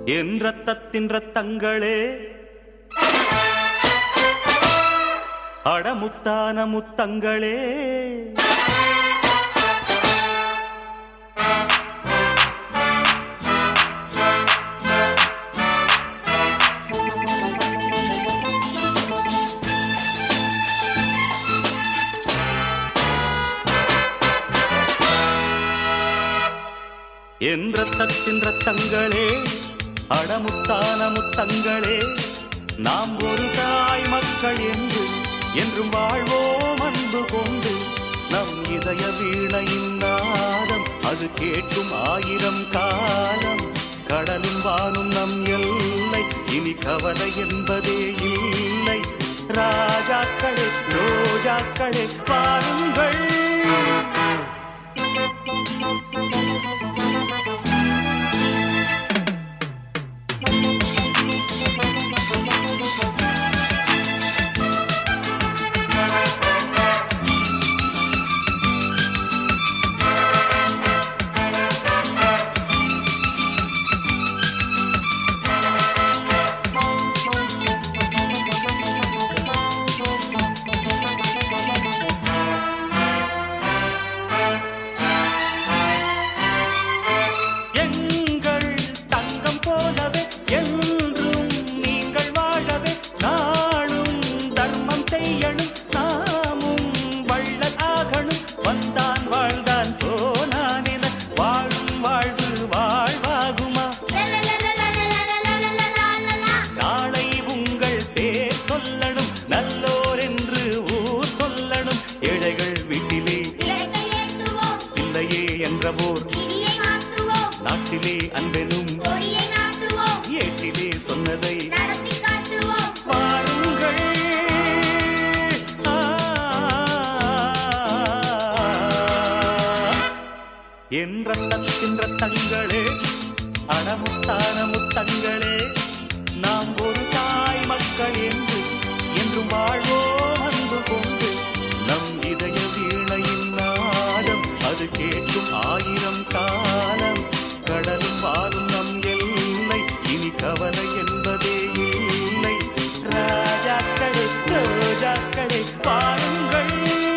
என் ரத்தத்தின் ரத்தங்களே அடமுத்தான முத்தங்களே என் ரத்தத்தின் ரத்தங்களே அடமுத்தான முத்தங்களே நாம் ஒரு தாய் மக்கள் என்று என்றும் வாழ்வோம் அன்பு கொண்டு நம் இதய வீணையின் நாதம் அது கேட்கும் ஆயிரம் காலம் கடலும் வானும் நம் எல்லை இனி கவலை என்பதே இல்லை ராஜாக்களே ரோஜாக்களே பாருங்கள் எங்கள் தங்கம் போலவே என்றும் நீங்கள் வாழவே நாளும் தர்மம் செய்யணும் நாமும் வள்ளல் ஆகணும் வந்தான் வாழ்ந்தான் போனான் என வாழும் வாழ்வு வாழ்வாகுமா நாளை உங்கள் பேர் சொல்லணும் நல்லோர் என்று ஊர் சொல்லணும் ஏழைகள் வீட்டிலே இல்லையே என்றவோர் நாட்டிலே அன்பெனும் ஏட்டிலே சொன்னதை பாருங்கள் ஆ. என் ரத்தத்தின் ரத்தங்களே அடமுத்தான முத்தங்களே நாம் ஒரு தாய் மக்கள் என்று என்றும் வாழ்வோம் அன்பு கொண்டு நம் இதய வீணையின் நாதம் அது கேட்கும் ஆயிரம் காலம் கடலும் வாரும் நம் எல்லை இனி கவலை என்பதே இல்லை ராஜாக்களே ரோஜாக்களே பாருங்கள்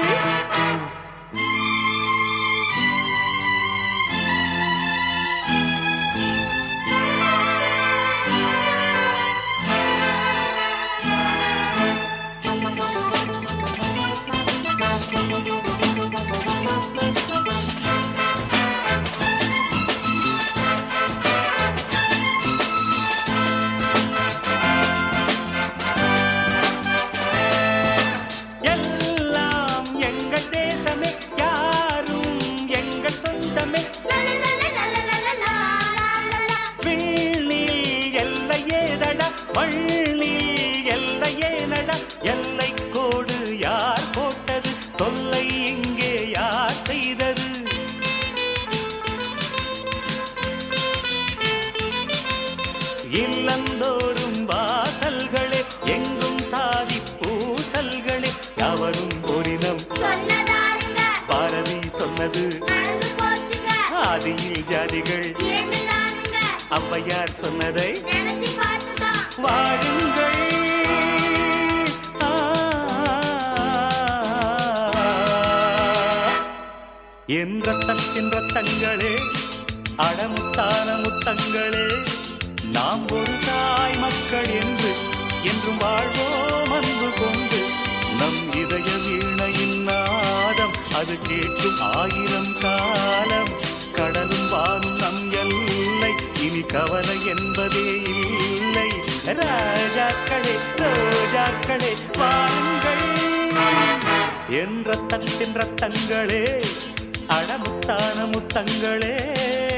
எல்லாம் எங்கள் தேசமே யாரும் எங்கள் சொந்தமே விண்ணில் எல்லை ஏதடா மண்ணில் எல்லை ஏனடா எல்லை கோடு யார் போட்டது தொல்லை இங்கே யார் செய்தது இல்லந்தோறும் வாசல்களே எங்கும் சாதி பூசல்களே அவரும் ஓரினம் பாரதி சொன்னது ஆதியில் ஜாதிகள் ஔவையார் சொன்னதை வாழுங்கள் ஆ. என் ரத்தத்தின் ரத்தங்களே அடமுத்தான முத்தங்களே நாம் ஒரு தாய் மக்கள் என்று என்றும் வாழ்வோம் அன்பு கொண்டு நம் இதய வீணையின் நாதம் அது கேட்கும் ஆயிரம் காலம் கடலும் வானும் நம் எல்லை இனி கவலை என்பதே இல்லை ராஜாக்களே ரோஜாக்களே வாருங்கள் என் ரத்தத்தின் ரத்தங்களே அடமுத்தான முத்தங்களே